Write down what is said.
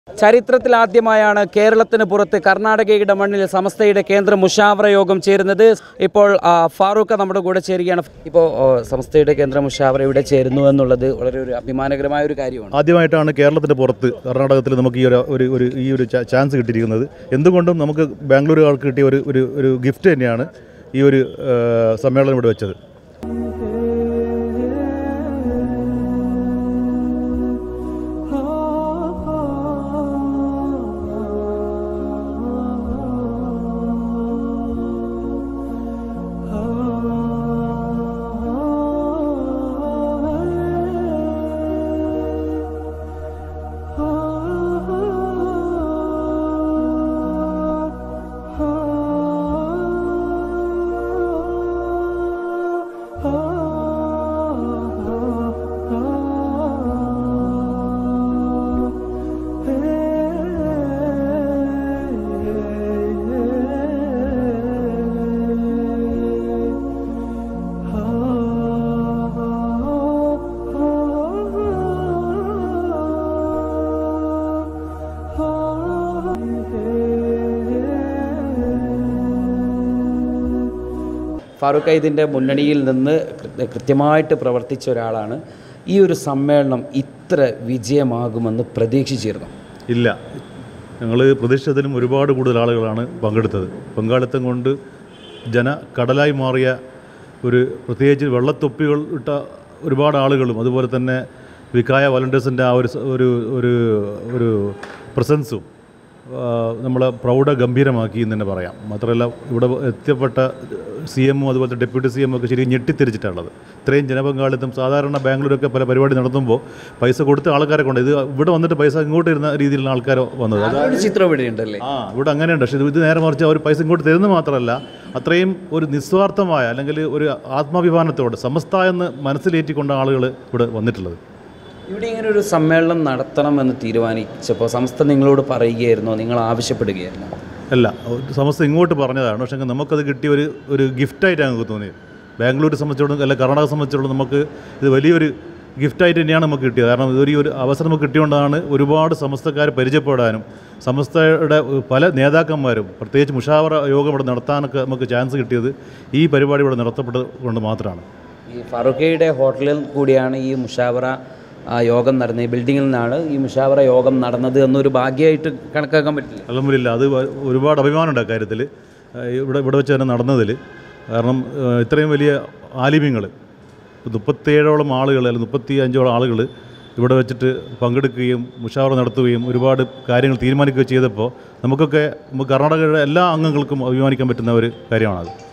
ചരിത്രത്തിൽ ആദ്യമായാണ് കേരളത്തിന് പുറത്ത് കർണാടകയുടെ മണ്ണിൽ സമസ്തയുടെ കേന്ദ്ര മുഷാവറ യോഗം ചേരുന്നത് ഇപ്പോൾ ആ, ഫാറൂഖ് നമ്മുടെ കൂടെ ചേരുകയാണ് ഇപ്പോൾ ഓ, സമസ്തയുടെ കേന്ദ്ര മുഷാവറ ഇവിടെ ചേരുന്നു എന്നുള്ളത് വളരെ ഒരു അഭിമാനകരമായ ഒരു കാര്യമാണ് ആദ്യമായിട്ടാണ് കേരളത്തിൻ്റെ പുറത്ത് കർണാടകത്തിൽ നമുക്ക് ഈ ഒരു ഒരു ഒരു ഈ ഒരു ചാ- ചാൻസ് കിട്ടിയിരിക്കുന്നത് എന്തുകൊണ്ടും നമുക്ക് ബാംഗ്ലൂരുകാർക്ക് കിട്ടിയ ഒരു ഒരു ഒരു ഗിഫ്റ്റ് തന്നെയാണ് ഈ ഒരു ആ, സമ്മേളനം ഇവിടെ വെച്ചത് ഫാറൂഖ് ഇതിൻ്റെ മുന്നണിയിൽ നിന്ന് കൃത്യ- കൃത്യമായിട്ട് പ്രവർത്തിച്ച ഒരാളാണ് ഈ ഒരു സമ്മേളനം ഇത്ര വിജയമാകുമെന്ന് പ്രതീക്ഷിച്ചിരുന്നു ഇല്ല ഞങ്ങൾ പ്രതീക്ഷിച്ചതിലും ഒരുപാട് കൂടുതൽ ആളുകളാണ് പങ്കെടുത്തത് പങ്കാളിത്തം കൊണ്ട് ജന കടലായി മാറിയ ഒരു പ്രത്യേകിച്ച് വെള്ളത്തൊപ്പികൾ ഇട്ട ഒരുപാട് ആളുകളും അതുപോലെ തന്നെ വിക്കായ വളണ്ടിയേഴ്സിൻ്റെ ആ ഒരു സ- ഒരു ഒരു ഒരു പ്രസൻസും ആ, നമ്മളെ പ്രൗഢ ഗംഭീരമാക്കി എന്ന് തന്നെ പറയാം മാത്രമല്ല ഇവിടെ എത്തിയപ്പെട്ട സി എമ്മും അതുപോലത്തെ ഡെപ്യൂട്ടി സി എം ഒക്കെ ശരിക്കും ഞെട്ടിത്തിരിച്ചിട്ടുള്ളത് ഇത്രയും ജനപങ്കാളിത്തം സാധാരണ ബാംഗ്ലൂരൊക്കെ പല പരിപാടി നടത്തുമ്പോൾ പൈസ കൊടുത്ത ആൾക്കാരെ കൊണ്ട് ഇത് ഇവിടെ വന്നിട്ട് പൈസ ഇങ്ങോട്ട് ഇരുന്ന രീതിയിലുള്ള ആൾക്കാർ വന്നത് അത് ഒരു ചിത്രം ഇവിടെ ഉണ്ടല്ലേ ആ ഇവിടെ അങ്ങനെയുണ്ട് പക്ഷേ ഇത് ഇത് നേരെ മറിച്ച് അവർ പൈസ ഇങ്ങോട്ട് തരുന്നത് മാത്രമല്ല അത്രയും ഒരു നിസ്വാർത്ഥമായ അല്ലെങ്കിൽ ഒരു ആത്മാഭിമാനത്തോടെ സമസ്ത എന്ന് മനസ്സിലേറ്റിക്കൊണ്ട ആളുകൾ ഇവിടെ വന്നിട്ടുള്ളത് ഇവിടെ ഇങ്ങനെ ഒരു സമ്മേളനം നടത്തണമെന്ന് തീരുമാനിച്ചപ്പോൾ സംസ്ഥ നിങ്ങളോട് പറയുകയായിരുന്നോ നിങ്ങൾ ആവശ്യപ്പെടുകയായിരുന്നോ അല്ല ഒരു സമസ്ത ഇങ്ങോട്ട് പറഞ്ഞതാണ് പക്ഷേ നമുക്കത് കിട്ടിയ ഒരു ഒരു ഗിഫ്റ്റായിട്ടാണ് നമുക്ക് തോന്നിയത് ബാംഗ്ലൂർ സംബന്ധിച്ചോളം അല്ല കർണാടക സംബന്ധിച്ചോളം നമുക്ക് ഇത് വലിയൊരു ഗിഫ്റ്റായിട്ട് തന്നെയാണ് നമുക്ക് കിട്ടിയത് കാരണം ഇതൊരു ഒരു അവസരം നമുക്ക് കിട്ടിയോണ്ടാണ് ഒരുപാട് സമസ്തക്കാർ പരിചയപ്പെടാനും സമസ്തയുടെ പല നേതാക്കന്മാരും പ്രത്യേകിച്ച് മുഷാവറ യോഗം ഇവിടെ നടത്താനൊക്കെ നമുക്ക് ചാൻസ് കിട്ടിയത് ഈ പരിപാടി ഇവിടെ നടത്തപ്പെട്ടത് കൊണ്ട് മാത്രമാണ് ഈ ഫറൂഖയുടെ ഹോട്ടലിൽ കൂടിയാണ് ഈ മുഷാവറ ആ, യോഗം നടന്നത് ഈ ബിൽഡിങ്ങിൽ നിന്നാണ് ഈ മുഷാവറ യോഗം നടന്നത് എന്നൊരു ഭാഗ്യമായിട്ട് കണക്കാക്കാൻ പറ്റില്ല അലഹമില്ല അത് വ- ഒരുപാട് അഭിമാനമുണ്ട് അക്കാര്യത്തിൽ ഇവിടെ ഇവിടെ വെച്ച് തന്നെ നടന്നതിൽ കാരണം ഏഹ്, ഇത്രയും വലിയ ആലിമ്യങ്ങൾ മുപ്പത്തേഴോളം ആളുകൾ അല്ലെങ്കിൽ മുപ്പത്തി അഞ്ചോളം ആളുകൾ ഇവിടെ വെച്ചിട്ട് പങ്കെടുക്കുകയും മുഷാവറ നടത്തുകയും ഒരുപാട് കാര്യങ്ങൾ തീരുമാനിക്കുകയും ചെയ്തപ്പോൾ നമുക്കൊക്കെ നമുക്ക് കർണാടകയുടെ എല്ലാ അംഗങ്ങൾക്കും അഭിമാനിക്കാൻ പറ്റുന്ന ഒരു കാര്യമാണത്